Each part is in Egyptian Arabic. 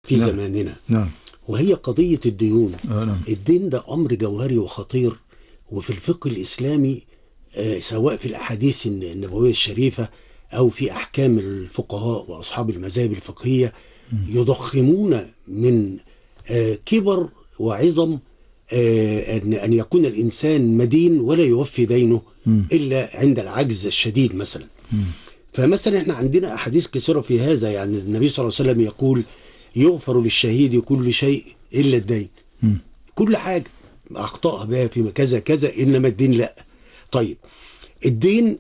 في نعم. زماننا نعم وهي قضية الديون آه نعم الدين ده أمر جوهري وخطير وفي الفقه الإسلامي آه، سواء في الأحاديث الن- النبوية الشريفة أو في أحكام الفقهاء وأصحاب المذاهب الفقهية يضخمون من آه، كبر وعظم آه، أن أن يكون الإنسان مدين ولا يوفي دينه إلا عند العجز الشديد مثلا فمثلا احنا عندنا احاديث كثيره في هذا يعني النبي صلى الله عليه وسلم يقول يغفر للشهيد كل شيء الا الدين كل حاجه اخطاها بها في كذا كذا انما الدين لا طيب الدين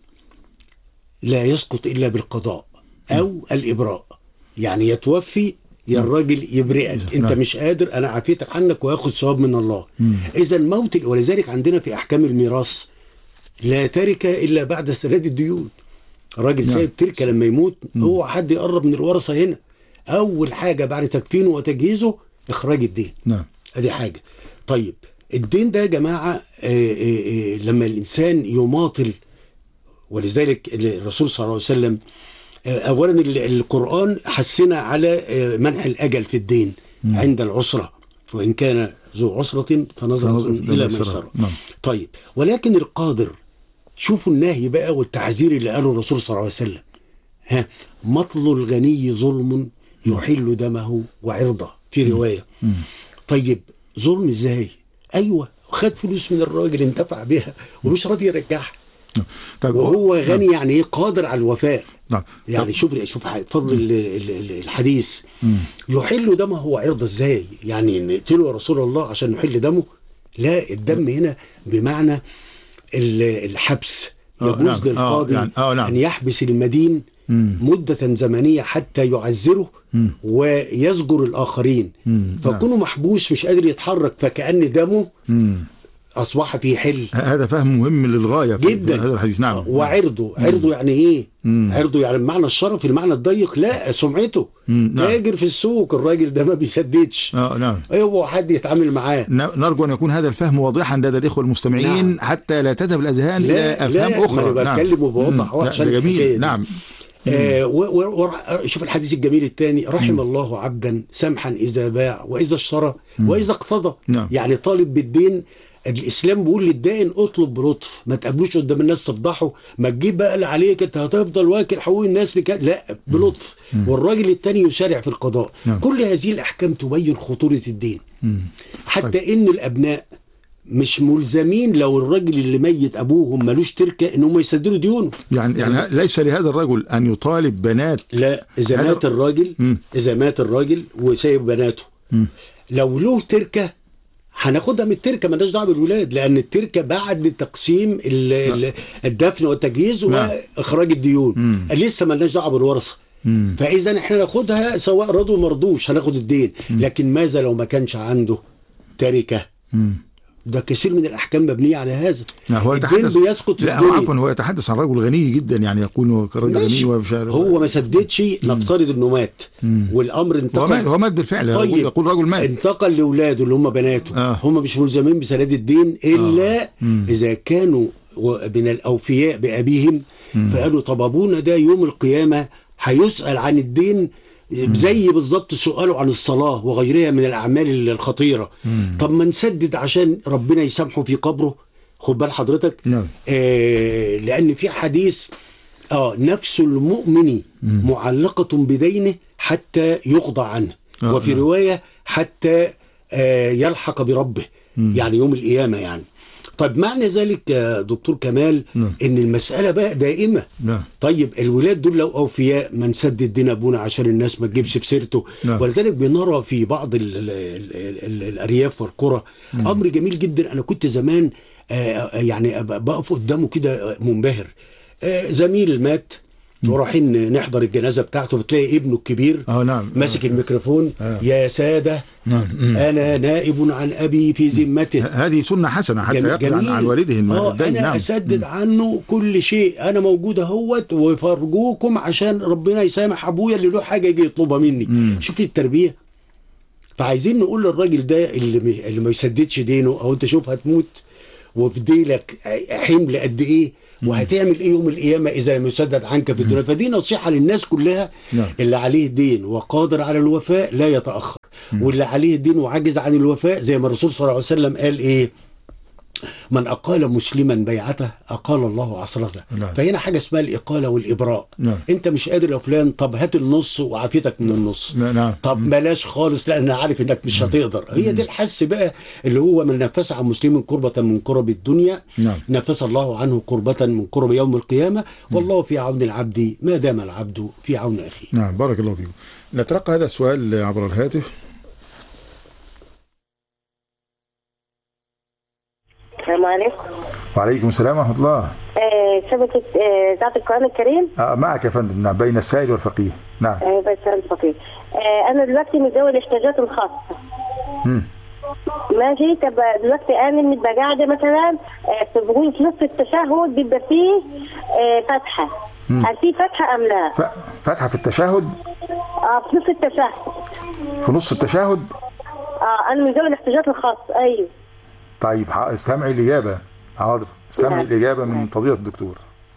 لا يسقط الا بالقضاء او الابراء يعني يتوفي يا الراجل يبرئك انت نعم. مش قادر انا عافيتك عنك وياخذ ثواب من الله اذا موت ولذلك عندنا في احكام الميراث لا تركه الا بعد سداد الديون الراجل نعم. سايب تركه لما يموت هو حد يقرب من الورثه هنا اول حاجه بعد تكفينه وتجهيزه اخراج الدين نعم ادي حاجه طيب الدين ده يا جماعه آه، آه، آه، لما الانسان يماطل ولذلك الرسول صلى الله عليه وسلم آه، اولا ال- القران حثنا على آه، منح الاجل في الدين عند العسره وان كان ذو عسره فنظره فنظرة الى إلى ميسره ميسرة. نعم. طيب ولكن القادر شوفوا النهي بقى والتحذير اللي قاله الرسول صلى الله عليه وسلم ها مطل الغني ظلم يحل دمه وعرضه في روايه طيب ظلم ازاي ايوه خد فلوس من الراجل انتفع بها ومش راضي يرجعها نعم. طيب وهو نعم. غني يعني ايه قادر على الوفاء نعم يعني شوف شوف فضل ال- ال- ال- الحديث يحل دمه وعرضه ازاي يعني نقتله يا رسول الله عشان نحل دمه لا الدم هنا بمعنى ال- الحبس آه، يجوز نعم. آه، للقاضي يعني- آه، نعم. ان يحبس المدين مدة زمنية حتى يعزره ويزجر الآخرين فكونه محبوس مش قادر يتحرك فكأن دمه أصبح في حل هذا فهم مهم للغايه في جدا هذا الحديث نعم وعرضه عرضه يعني ايه عرضه يعني بمعنى الشرف المعنى الضيق لا سمعته مم، نعم. تاجر في السوق الراجل ده ما بيسددش اه نعم اوعى حد يتعامل معاه ن- نرجو ان يكون هذا الفهم واضحا لدى الاخوه المستمعين نعم. حتى لا تذهب الاذهان الى لا افهام لا اخرى ما انا نعم. بتكلم وبوضح مم. لا، عشان ده الحكاية جميل دي. نعم آه و و و شوف الحديث الجميل الثاني رحم الله عبدا سمحا اذا باع واذا اشترى واذا اقتضى نعم. يعني طالب بالدين الاسلام بيقول للدائن اطلب بلطف ما تقابلوش قدام الناس تفضحه ما تجيب بقى اللي عليك انت هتفضل واكل حقوق الناس لك لا بلطف والراجل الثاني يسارع في القضاء نعم. كل هذه الاحكام تبين خطوره الدين حتى ان الابناء مش ملزمين لو الراجل اللي ميت ابوهم ملوش تركه ان هم يسددوا ديونه يعني يعني ليس لهذا الرجل ان يطالب بنات لا اذا هل- مات الراجل مم. اذا مات الراجل وسايب بناته لو له تركه هناخدها من التركه مالناش دعوه بالولاد لان التركه بعد تقسيم ال- ال- الدفن والتجهيز نعم. واخراج الديون لسه مالناش دعوه بالورثه فاذا احنا ناخدها سواء رضوا مرضوش هناخد الدين لكن ماذا لو ما كانش عنده تركه ده كثير من الاحكام مبنيه على هذا لا، هو الدين يتحدث بيسقط في لا هو الدنيا عفوا هو يتحدث عن رجل غني جدا يعني يكون كرجل غني ماشي. ومش عارف هو ما سددش نفترض انه مات والامر هو مات انتقل هو مات بالفعل طيب يقول, يقول رجل مات انتقل لاولاده اللي هم بناته آه. هم مش ملزمين بسداد الدين الا اذا كانوا و- من الاوفياء بابيهم فقالوا طب ابونا ده يوم القيامه هيسال عن الدين زي بالظبط سؤاله عن الصلاه وغيرها من الاعمال الخطيره طب ما نسدد عشان ربنا يسامحه في قبره خد بال حضرتك نعم. آه لان في حديث اه نفس المؤمن معلقه بدينه حتى يقضى عنه آه، وفي نعم. روايه حتى آه يلحق بربه يعني يوم القيامه يعني طيب معنى ذلك يا دكتور كمال نعم. ان المساله بقى دائمه نعم. طيب الولاد دول لو اوفياء ما نسدد دين ابونا عشان الناس ما تجيبش بسيرته نعم. ولذلك بنرى في بعض ال ال ال ال الارياف والقرى امر جميل جدا انا كنت زمان آه، يعني أبقى- بقف قدامه كده منبهر آه، زميل مات ورايحين نحضر الجنازه بتاعته بتلاقي ابنه الكبير اه نعم ماسك الميكروفون آه. يا ساده نعم. انا نائب عن ابي في ذمته هذه سنه حسنه حتى جميل- يقضي عن, عن والده إن اه الدين انا نعم اسدد عنه كل شيء انا موجود اهوت وفرجوكم عشان ربنا يسامح ابويا اللي له حاجه يجي يطلبها مني شوف التربيه فعايزين نقول للراجل ده اللي م- اللي ما يسددش دينه او انت شوف هتموت وفي ديلك حمل قد ايه وهتعمل ايه يوم القيامه اذا لم يسدد عنك في الدنيا فدي نصيحه للناس كلها نعم. اللي عليه دين وقادر على الوفاء لا يتاخر واللي عليه دين وعاجز عن الوفاء زي ما الرسول صلى الله عليه وسلم قال ايه من أقال مسلما بيعته أقال الله عصرته نعم. فهنا حاجة اسمها الإقالة والإبراء نعم. أنت مش قادر يا فلان طب هات النص وعافيتك من النص نعم، نعم. طب بلاش خالص لأن أنا عارف إنك مش هتقدر هي دي الحس بقى اللي هو من نفس عن مسلم كربة من كرب الدنيا نعم. نفس الله عنه كربة من كرب يوم القيامة والله في عون العبد ما دام العبد في عون أخيه نعم بارك الله فيكم نتلقى هذا السؤال عبر الهاتف السلام عليكم وعليكم السلام ورحمة الله آه، شبكة آه، إذاعة القرآن الكريم آه معك يا فندم نعم بين السائل والفقيه نعم آه، بس أنا الفقير آه، أنا دلوقتي متزوج الاحتياجات الخاصة مم. ماشي طب دلوقتي أنا ببقى قاعدة مثلا آه، في بقول في نص التشهد بيبقى فيه آه، فتحة هل في فتحة أم لا؟ ف- فتحة في التشهد اه في نص التشهد في نص التشهد اه أنا متزوج الاحتياجات الخاصة أيوه طيب ح- استمعي الإجابة حاضر استمعي نعم. الإجابة من فضيلة الدكتور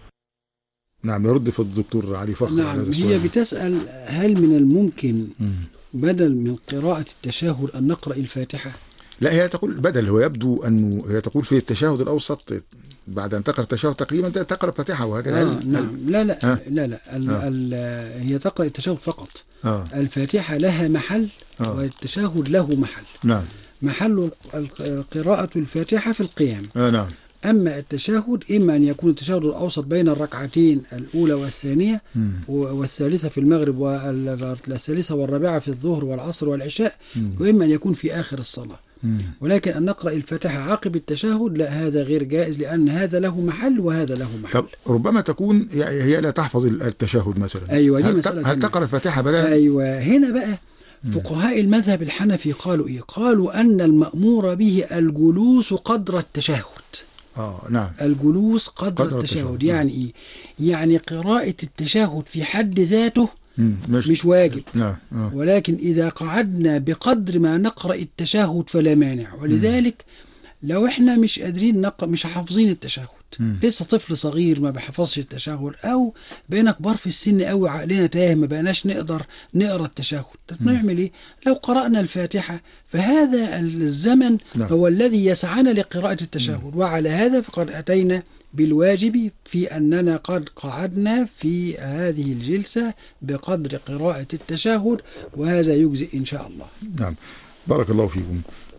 نعم يرد في الدكتور علي فخر على نعم هذا هي السؤال بتسأل هل من الممكن بدل من قراءة التشهد أن نقرأ الفاتحة لا هي تقول بدل هو يبدو أنه هي تقول في التشهد الأوسط بعد أن تقرأ التشهد تقريبا تقرأ فاتحة وهكذا آه هل- نعم لا لا ها؟ لا لا ال آه. ال هي تقرأ التشهد فقط آه الفاتحة لها محل آه. والتشهد له محل نعم محل ال- قراءة الفاتحة في القيام آه نعم أما التشهد إما أن يكون التشهد الأوسط بين الركعتين الأولى والثانية و- والثالثة في المغرب والثالثة والرابعة في الظهر والعصر والعشاء وإما أن يكون في آخر الصلاة ولكن أن نقرأ الفاتحة عقب التشهد لا هذا غير جائز لأن هذا له محل وهذا له محل طب ربما تكون هي هي لا تحفظ التشهد مثلا أيوة، دي هل, ت- مسألة هل ثانية. تقرأ الفاتحة بدلا أيوة هنا بقى فقهاء المذهب الحنفي قالوا إيه قالوا أن المأمور به الجلوس قدر التشهد اه نعم الجلوس قدر, قدر التشهد التشهد، يعني إيه يعني قراءة التشهد في حد ذاته مم، مش, مش واجب نعم آه. ولكن إذا قعدنا بقدر ما نقرأ التشهد فلا مانع ولذلك لو احنا مش قادرين نقرأ مش حافظين التشهد لسه طفل صغير ما بيحفظش التشهد او بقينا كبار في السن قوي عقلنا تاه ما بقناش نقدر نقرا التشهد طب نعمل ايه لو قرانا الفاتحه فهذا الزمن نعم. هو الذي يسعنا لقراءه التشهد وعلى هذا فقد اتينا بالواجب في اننا قد قعدنا في هذه الجلسه بقدر قراءه التشهد وهذا يجزئ ان شاء الله نعم بارك الله فيكم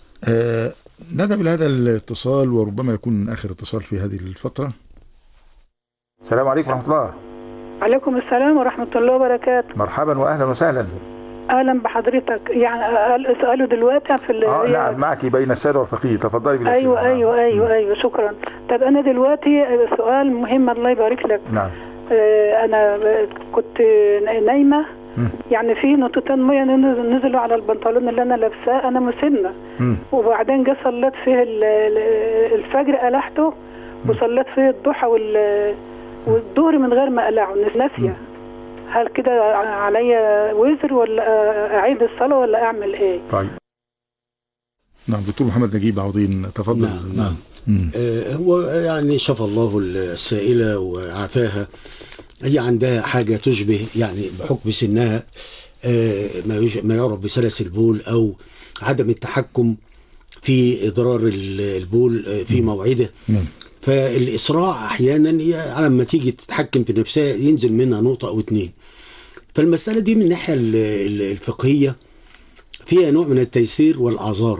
آه نذهب إلى هذا الاتصال وربما يكون آخر اتصال في هذه الفترة السلام عليكم ورحمة الله عليكم السلام ورحمة الله وبركاته مرحبا وأهلا وسهلا أهلا بحضرتك يعني أقل- سؤاله دلوقتي في ال- آه نعم معك بين السادة والفقيه تفضلي بالأسئلة أيوة نعم. أيوة أيوة أيوة شكرا طب أنا دلوقتي سؤال مهم الله يبارك لك نعم آه، أنا كنت نايمة مم. يعني في نقطتين مية نزل- نزلوا على البنطلون اللي أنا لابساه أنا مسنة مم. وبعدين جه صليت فيه ال- ال- الفجر قلعته وصليت فيه الضحى وال والظهر من غير ما اقلعه ناسيه هل كده عليا وزر ولا اعيد الصلاه ولا اعمل ايه؟ طيب نعم دكتور محمد نجيب عوضين تفضل نعم، نعم. مم. آه، هو يعني شفى الله السائلة وعافاها هي عندها حاجة تشبه يعني بحكم سنها آه، ما يج- ما يعرف بسلس البول أو عدم التحكم في إضرار ال- البول آه، في موعده نعم فالإسراع أحيانا هي على ما تيجي تتحكم في نفسها ينزل منها نقطة أو اتنين فالمسألة دي من الناحية ال- ال- الفقهية فيها نوع من التيسير والأعذار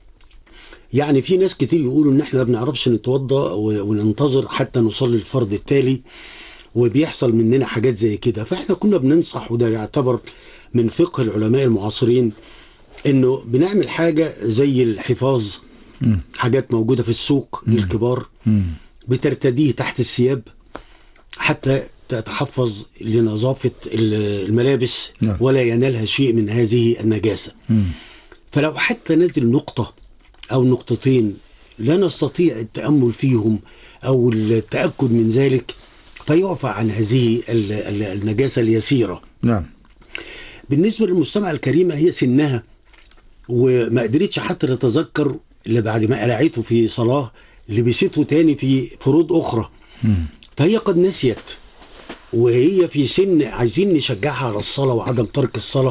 يعني في ناس كتير يقولوا ان احنا ما بنعرفش نتوضا و- وننتظر حتى نصلي الفرض التالي وبيحصل مننا حاجات زي كده فاحنا كنا بننصح وده يعتبر من فقه العلماء المعاصرين انه بنعمل حاجه زي الحفاظ حاجات موجوده في السوق للكبار بترتديه تحت الثياب حتى تتحفظ لنظافه ال- الملابس نعم. ولا ينالها شيء من هذه النجاسه فلو حتى نزل نقطة أو نقطتين لا نستطيع التأمل فيهم أو التأكد من ذلك فيعفى عن هذه ال- ال- النجاسة اليسيرة نعم بالنسبة للمستمع الكريمة هي سنها وما قدرتش حتى تتذكر اللي بعد ما قلعته في صلاة لبسته تاني في فروض أخرى فهي قد نسيت وهي في سن عايزين نشجعها على الصلاة وعدم ترك الصلاة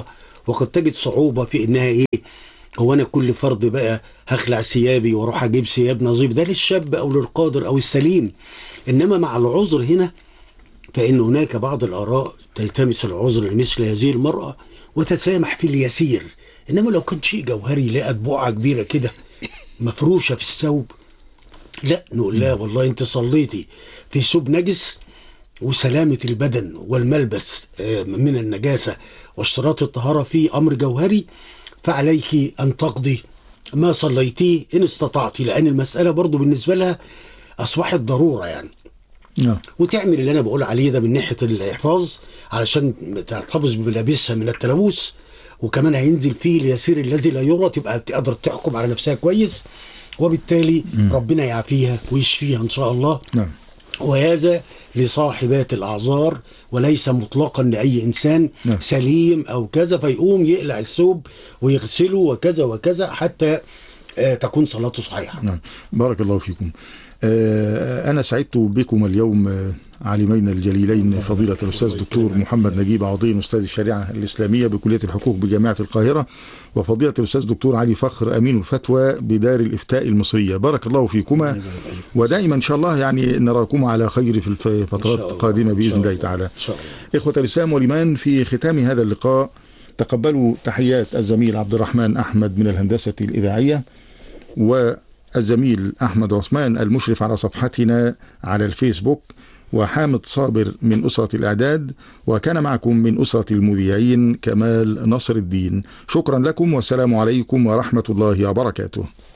وقد تجد صعوبة في إنها إيه هو أنا كل فرد بقى هخلع ثيابي وأروح أجيب ثياب نظيف ده للشاب أو للقادر أو السليم إنما مع العذر هنا فإن هناك بعض الآراء تلتمس العذر لمثل هذه المرأة وتسامح في اليسير إنما لو كان شيء جوهري لقت بقعة كبيرة كده مفروشة في الثوب لا نقول لها والله أنت صليتي في ثوب نجس وسلامة البدن والملبس آه، من النجاسة واشتراط الطهارة فيه أمر جوهري فعليك أن تقضي ما صليتيه إن استطعت لأن المسألة برضو بالنسبة لها أصبحت ضرورة يعني نعم وتعمل اللي انا بقول عليه ده من ناحيه الاحفاظ علشان تحتفظ بملابسها من التلوث وكمان هينزل فيه اليسير الذي لا يرى تبقى تقدر تحكم على نفسها كويس وبالتالي ربنا يعافيها ويشفيها ان شاء الله نعم وهذا لصاحبات الاعذار وليس مطلقا لاي انسان نعم. سليم او كذا فيقوم يقلع الثوب ويغسله وكذا وكذا حتى آه، تكون صلاته صحيحه نعم بارك الله فيكم آه، أنا سعدت بكم اليوم آه، عالمين الجليلين فضيلة الأستاذ دكتور محمد نجيب عظيم أستاذ الشريعة الإسلامية بكلية الحقوق بجامعة القاهرة وفضيلة الأستاذ دكتور علي فخر أمين الفتوى بدار الإفتاء المصرية بارك الله فيكما ودائما إن شاء الله يعني نراكما على خير في الفترات الله. القادمة إن بإذن شاء الله الله. تعالى ان شاء الله إخوة الإسلام والإيمان في ختام هذا اللقاء تقبلوا تحيات الزميل عبد الرحمن أحمد من الهندسة الإذاعية والزميل أحمد عثمان المشرف على صفحتنا على الفيسبوك وحامد صابر من أسرة الإعداد وكان معكم من أسرة المذيعين كمال نصر الدين شكرا لكم والسلام عليكم ورحمة الله وبركاته